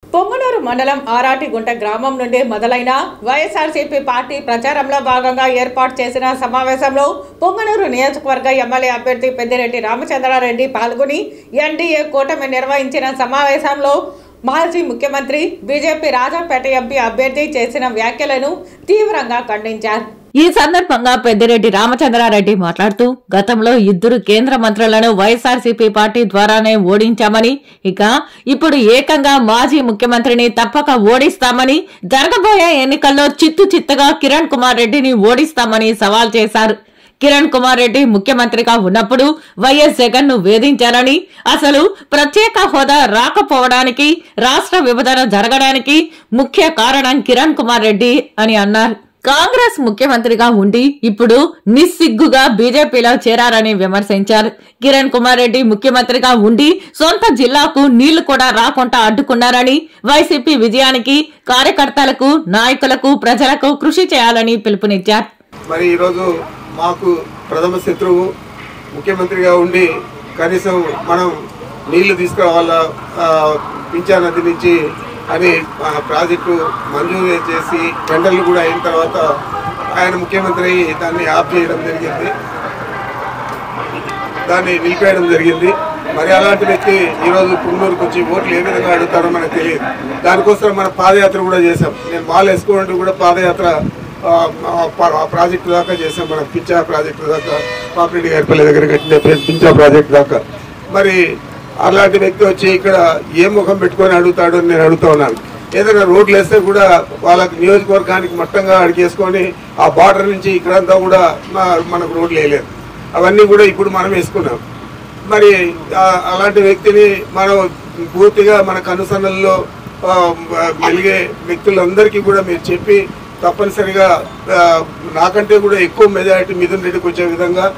పొంగనూరు మండలం ఆరాటిగుంట గ్రామం నుండి మొదలైన వైఎస్ఆర్సీపీ పార్టీ ప్రచారంలో భాగంగా ఏర్పాటు చేసిన సమావేశంలో పొంగనూరు నియోజకవర్గ ఎమ్మెల్యే అభ్యర్థి పెద్దిరెడ్డి రామచంద్రారెడ్డి పాల్గొని ఎన్డీఏ కూటమి నిర్వహించిన సమావేశంలో మాజీ ముఖ్యమంత్రి బీజేపీ రాజంపేట ఎంపీ అభ్యర్థి చేసిన వ్యాఖ్యలను తీవ్రంగా ఖండించారు ఈ సందర్భంగా పెద్దిరెడ్డి రామచంద్రారెడ్డి మాట్లాడుతూ గతంలో ఇద్దరు కేంద్ర మంత్రులను వైఎస్ఆర్సీపీ పార్టీ ద్వారానే ఓడించామని ఇక ఇప్పుడు ఏకంగా మాజీ ముఖ్యమంత్రిని తప్పక ఓడిస్తామని జరగబోయే ఎన్నికల్లో చిత్తు చిత్తగా కిరణ్ కుమార్ రెడ్డిని ఓడిస్తామని సవాల్ చేశారు కిరణ్ కుమార్ రెడ్డి ముఖ్యమంత్రిగా ఉన్నప్పుడు వైఎస్ జగన్ ను వేధించారని అసలు ప్రత్యేక హోదా రాకపోవడానికి రాష్ట్ర విభజన జరగడానికి ముఖ్య కారణం కిరణ్ కుమార్ రెడ్డి అని అన్నారు కాంగ్రెస్ ముఖ్యమంత్రిగా ఉండి ఇప్పుడు నిస్సిగ్గుగా బీజేపీలో చేరారని విమర్శించారు కిరణ్ కుమార్ రెడ్డి ముఖ్యమంత్రిగా ఉండి సొంత జిల్లాకు నీళ్లు కూడా రాకుండా అడ్డుకున్నారని వైసీపీ విజయానికి కార్యకర్తలకు నాయకులకు ప్రజలకు కృషి చేయాలని పిలుపునిచ్చారు మరి ఈరోజు మాకు ప్రథమ శత్రువు ముఖ్యమంత్రిగా ఉండి కనీసం మనం నీళ్లు తీసుకురావాలా ఆ, పింఛా నది నుంచి అని ఆ, ప్రాజెక్టు మంజూరు చేసి టెండర్లు కూడా అయిన తర్వాత ఆయన ముఖ్యమంత్రి అయ్యి దాన్ని ఆఫ్ చేయడం జరిగింది దాన్ని నిలిపేయడం జరిగింది మరి అలాంటి వ్యక్తి ఈరోజు పున్నూరుకు వచ్చి ఓట్లు ఏ విధంగా అడుగుతారో మనకు తెలియదు దానికోసం మనం పాదయాత్ర కూడా చేసాం నేను మాల్ వేసుకోవడం కూడా పాదయాత్ర ఆ, ఆ, ప- ఆ ప్రాజెక్టు దాకా చేసాం మనం పించా ప్రాజెక్టు దాకా పాపిరెడ్డి గారిపల్లి దగ్గర కట్టిన పి- పించా ప్రాజెక్టు దాకా మరి అలాంటి వ్యక్తి వచ్చి ఇక్కడ ఏ ముఖం పెట్టుకొని అడుగుతాడు అని నేను అడుగుతా ఉన్నాను ఏదైనా రోడ్లు వేస్తే కూడా వాళ్ళకి నియోజకవర్గానికి మట్టంగా అడిగేసుకొని ఆ బార్డర్ నుంచి ఇక్కడంతా కూడా మా- మనకు రోడ్లు వేయలేదు అవన్నీ కూడా ఇప్పుడు మనం వేసుకున్నాం మరి ఆ- అలాంటి వ్యక్తిని మనం పూర్తిగా మన కనుసన్నల్లో ఆ, మెలిగే వ్యక్తులందరికీ కూడా మీరు చెప్పి తప్పనిసరిగా ఆ, నాకంటే కూడా ఎక్కువ మెజారిటీ మిథున్ రెడ్డికి వచ్చే విధంగా